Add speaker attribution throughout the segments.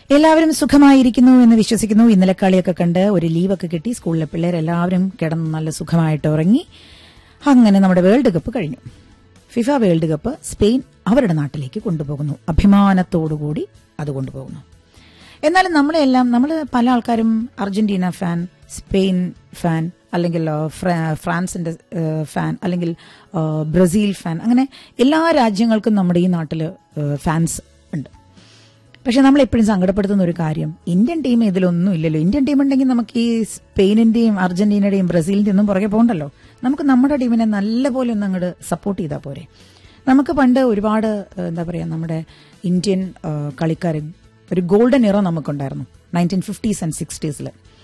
Speaker 1: എല്ലാവരും സുഖമായിരിക്കുന്നു എന്ന് വിശ്വസിക്കുന്നു ഇന്നലെ കളിയൊക്കെ കണ്ട് ഒരു ലീവൊക്കെ കിട്ടി സ്കൂളിലെ പിള്ളേരെല്ലാവരും കിടന്ന് നല്ല സുഖമായിട്ട് ഉറങ്ങി അങ്ങനെ നമ്മുടെ വേൾഡ് കപ്പ് കഴിഞ്ഞു ഫിഫ വേൾഡ് കപ്പ് സ്പെയിൻ അവരുടെ നാട്ടിലേക്ക് കൊണ്ടുപോകുന്നു അഭിമാനത്തോടുകൂടി അത് കൊണ്ടുപോകുന്നു എന്നാലും നമ്മളെല്ലാം നമ്മൾ പല ആൾക്കാരും അർജന്റീന ഫാൻ സ്പെയിൻ ഫാൻ അല്ലെങ്കിൽ ആ, ഫ്രാ- ഫ്രാൻസിന്റെ ആ, ഫാൻ അല്ലെങ്കിൽ ആ, ബ്രസീൽ ഫാൻ അങ്ങനെ എല്ലാ രാജ്യങ്ങൾക്കും നമ്മുടെ ഈ നാട്ടിൽ ഫാൻസ് ഉണ്ട് പക്ഷെ നമ്മൾ എപ്പോഴും സങ്കടപ്പെടുത്തുന്ന ഒരു കാര്യം ഇന്ത്യൻ ടീം ഇതിലൊന്നും ഇല്ലല്ലോ ഇന്ത്യൻ ടീം ഉണ്ടെങ്കിൽ നമുക്ക് ഈ സ്പെയിനിന്റെയും അർജന്റീനയുടെയും ബ്രസീലിന്റെയും ഒന്നും പുറകെ പോകണ്ടല്ലോ നമുക്ക് നമ്മുടെ ടീമിനെ നല്ലപോലെ ഒന്ന് അങ്ങോട്ട് സപ്പോർട്ട് ചെയ്താൽ പോരെ നമുക്ക് പണ്ട് ഒരുപാട് ഏഹ്, എന്താ പറയാ നമ്മുടെ ഇന്ത്യൻ കളിക്കാർ ഒരു ഗോൾഡൻ ഇറ നമുക്കുണ്ടായിരുന്നു നയൻറ്റീൻ ഫിഫ്റ്റീസ് ആൻഡ് സിക്സ്റ്റീസിൽ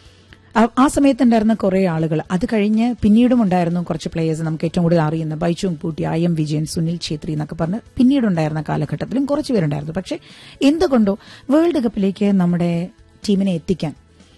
Speaker 1: ആ സമയത്തുണ്ടായിരുന്ന കുറേ ആളുകൾ അത് കഴിഞ്ഞ് പിന്നീടും ഉണ്ടായിരുന്നു കുറച്ച് പ്ലേയേഴ്സ് നമുക്ക് ഏറ്റവും കൂടുതൽ അറിയുന്ന ബൈച്ചുങ് പൂട്ടി ഐ എം വിജയൻ സുനിൽ ഛേത്രി എന്നൊക്കെ പറഞ്ഞ് പിന്നീടുണ്ടായിരുന്ന കാലഘട്ടത്തിലും കുറച്ച് പേരുണ്ടായിരുന്നു പക്ഷെ എന്തുകൊണ്ടോ വേൾഡ് കപ്പിലേക്ക് നമ്മുടെ ടീമിനെ എത്തിക്കാൻ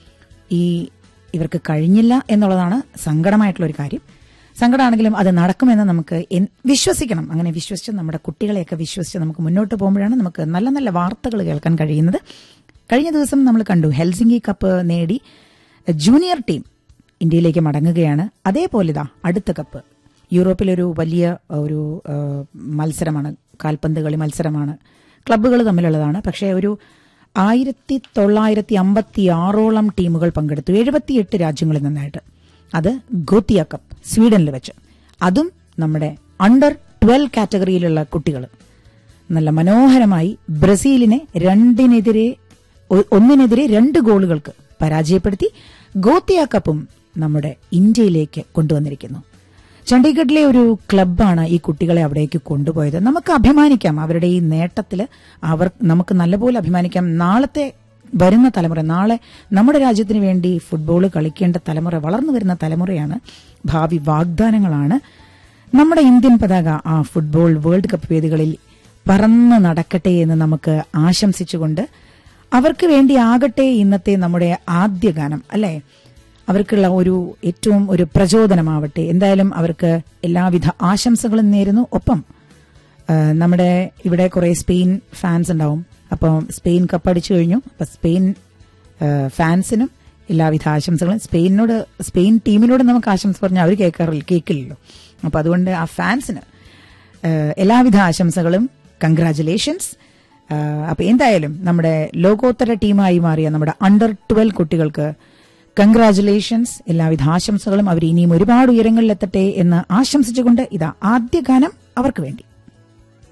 Speaker 1: ഈ ഇവർക്ക് കഴിഞ്ഞില്ല എന്നുള്ളതാണ് സങ്കടമായിട്ടുള്ള ഒരു കാര്യം സങ്കടമാണെങ്കിലും അത് നടക്കുമെന്ന് നമുക്ക് എൻ- വിശ്വസിക്കണം അങ്ങനെ വിശ്വസിച്ച് നമ്മുടെ കുട്ടികളെയൊക്കെ വിശ്വസിച്ച് നമുക്ക് മുന്നോട്ട് പോകുമ്പോഴാണ് നമുക്ക് നല്ല നല്ല വാർത്തകൾ കേൾക്കാൻ കഴിയുന്നത് കഴിഞ്ഞ ദിവസം നമ്മൾ കണ്ടു ഹെൽസിംഗി കപ്പ് നേടി ജൂനിയർ ടീം ഇന്ത്യയിലേക്ക് മടങ്ങുകയാണ് അതേപോലെ ഇതാ അടുത്ത കപ്പ് യൂറോപ്പിലൊരു വലിയ ഒരു ആ, മത്സരമാണ് കാൽപന്ത് കളി മത്സരമാണ് ക്ലബ്ബുകൾ തമ്മിലുള്ളതാണ് പക്ഷേ ഒരു ആയിരത്തി തൊള്ളായിരത്തി അമ്പത്തി ആറോളം ടീമുകൾ പങ്കെടുത്തു എഴുപത്തിയെട്ട് രാജ്യങ്ങളിൽ നിന്നായിട്ട് അത് ഗോത്തിയ കപ്പ് സ്വീഡനിൽ വെച്ച് അതും നമ്മുടെ അണ്ടർ ട്വൽവ് കാറ്റഗറിയിലുള്ള കുട്ടികൾ നല്ല മനോഹരമായി ബ്രസീലിനെ രണ്ടിനെതിരെ ഒ- ഒന്നിനെതിരെ രണ്ട് ഗോളുകൾക്ക് പരാജയപ്പെടുത്തി ഗോത്തിയ കപ്പും നമ്മുടെ ഇന്ത്യയിലേക്ക് കൊണ്ടുവന്നിരിക്കുന്നു ചണ്ഡീഗഡിലെ ഒരു ക്ലബ്ബാണ് ഈ കുട്ടികളെ അവിടേക്ക് കൊണ്ടുപോയത് നമുക്ക് അഭിമാനിക്കാം അവരുടെ ഈ നേട്ടത്തിൽ അവർ നമുക്ക് നല്ലപോലെ അഭിമാനിക്കാം നാളത്തെ വരുന്ന തലമുറ നാളെ നമ്മുടെ രാജ്യത്തിന് വേണ്ടി ഫുട്ബോൾ കളിക്കേണ്ട തലമുറ വളർന്നു വരുന്ന തലമുറയാണ് ഭാവി വാഗ്ദാനങ്ങളാണ് നമ്മുടെ ഇന്ത്യൻ പതാക ആ ഫുട്ബോൾ വേൾഡ് കപ്പ് വേദികളിൽ പറന്ന് നടക്കട്ടെ എന്ന് നമുക്ക് ആശംസിച്ചുകൊണ്ട് അവർക്ക് വേണ്ടി ആകട്ടെ ഇന്നത്തെ നമ്മുടെ ആദ്യ ഗാനം അല്ലേ അവർക്കുള്ള ഒരു ഏറ്റവും ഒരു പ്രചോദനമാവട്ടെ എന്തായാലും അവർക്ക് എല്ലാവിധ ആശംസകളും നേരുന്നു ഒപ്പം ആ, നമ്മുടെ ഇവിടെ കുറെ സ്പെയിൻ ഫാൻസ് ഉണ്ടാവും അപ്പം സ്പെയിൻ കപ്പടിച്ചു കഴിഞ്ഞു അപ്പൊ സ്പെയിൻ ആ, ഫാൻസിനും എല്ലാവിധ ആശംസകളും സ്പെയിനോട് സ്പെയിൻ ടീമിനോട് നമുക്ക് ആശംസ പറഞ്ഞാൽ അവർ കേൾക്കാറില്ല കേൾക്കില്ലല്ലോ അപ്പൊ അതുകൊണ്ട് ആ ഫാൻസിന് ആ, എല്ലാവിധ ആശംസകളും കൺഗ്രാറ്റുലേഷൻസ് അപ്പൊ എന്തായാലും നമ്മുടെ ലോകോത്തര ടീമായി മാറിയ നമ്മുടെ അണ്ടർ ട്വൽവ് കുട്ടികൾക്ക് കൺഗ്രാറ്റുലേഷൻസ് എല്ലാവിധ ആശംസകളും അവർ ഇനിയും ഒരുപാട് ഉയരങ്ങളിലെത്തട്ടെ എന്ന് ആശംസിച്ചുകൊണ്ട് ഇതാ ആദ്യ ഗാനം അവർക്ക് വേണ്ടി